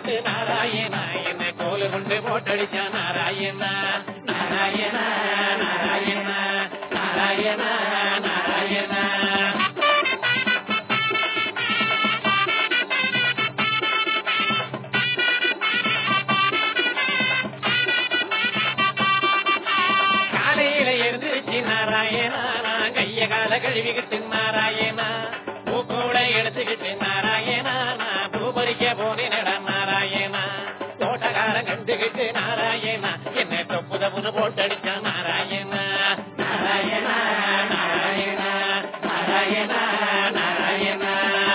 போட்டு நாராயணா என்ன கோலு கொண்டு போட்டடிச்சா நாராயணா நாராயணா நாராயணா நாராயணா நாராயணா காலையில எழுந்திருச்சு நாராயணா நான் கைய கால கழுவிக்கிட்டு நாராயணா பூக்கூட எடுத்துக்கிட்டு நாராயணா நான் பூ பறிக்க போனேனடா நாராயணா தோட்டக்காரன் கண்டுகிட்டு நாராயணா என்ன தொப்பு தப்புன்னு போட்டடிச்சா நாராயணா நாராயணா நாராயணா நாராயணா நாராயணா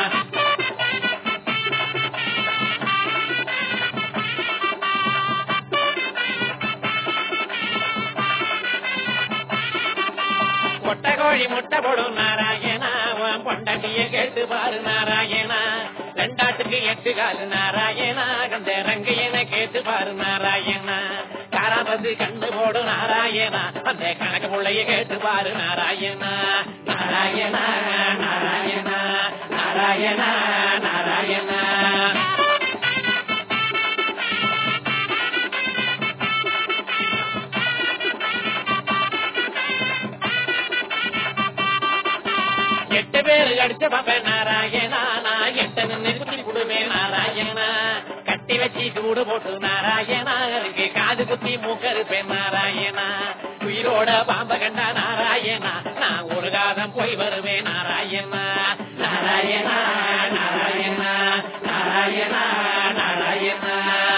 கொட்டை கோழி முட்டை போடும் நாராயணா உன் பொண்டாட்டிய கேட்டு பாரு நாராயணா ரெண்டாட்டுக்கு எட்டு காலு நாராயணா அந்த ரங்கையனை கேட்டு பாரு நாராயணா காராபத்து கண்ணு போடும் நாராயணா அந்த கணக்கு பிள்ளைய கேட்டு பாரு நாராயணா நாராயணா நாராயணா நாராயணா நாராயணா எட்டு பேரு அடிச்ச பாப்பேன் நாராயணா நான் எட்ட நின்று குத்தி குடுவேன் நாராயணா கட்டி வச்சு சூடு போட்டு நாராயணா அதுக்கு காது குத்தி மூக்கருப்பேன் நாராயணா உயிரோட பாம்ப கண்டா நாராயணா நான் ஒரு காதம் போய் வருவேன் நாராயணா நாராயணா நாராயணா நாராயணா நாராயணா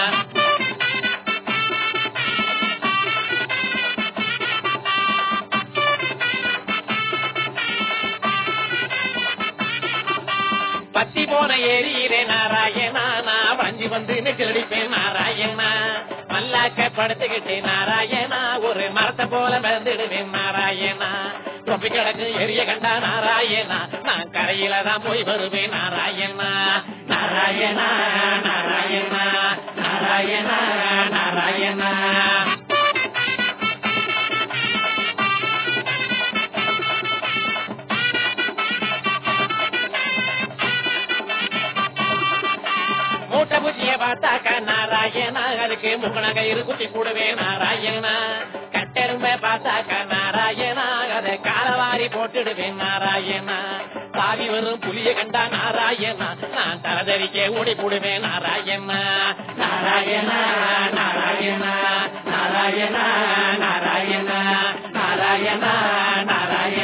பத்தி போன ஏரியிலே நாராயணா நான் வஞ்சி வந்து நெச்சடிப்பேன் நாராயணா மல்லாக்க படுத்துக்கிட்டு நாராயணா ஒரு மரத்தை போல மிதந்துடுவேன் நாராயணா தொப்பி கிடக்கு எரிய கண்டா நாராயணா நான் கரையில தான் போய் வருவேன் நாராயணா நாராயணா நாராயணா நாராயணா நாராயணா மூட்டை பூச்சிய பார்த்தாக்க நாராயணா அதுக்கு முகன கயிறு குத்தி கூடவே நாராயணா கட்டெரும்ப பார்த்தாக்க நாராயணா அதை காலவாரி போட்டுடுவேன் நாராயணா பாவி வரும் புலிய கண்டா நாராயணா நான் தரதறிக்க ஓடி போடுவேன் நாராயணா நாராயணா நாராயணா நாராயணா நாராயணா நாராயணா நாராயணா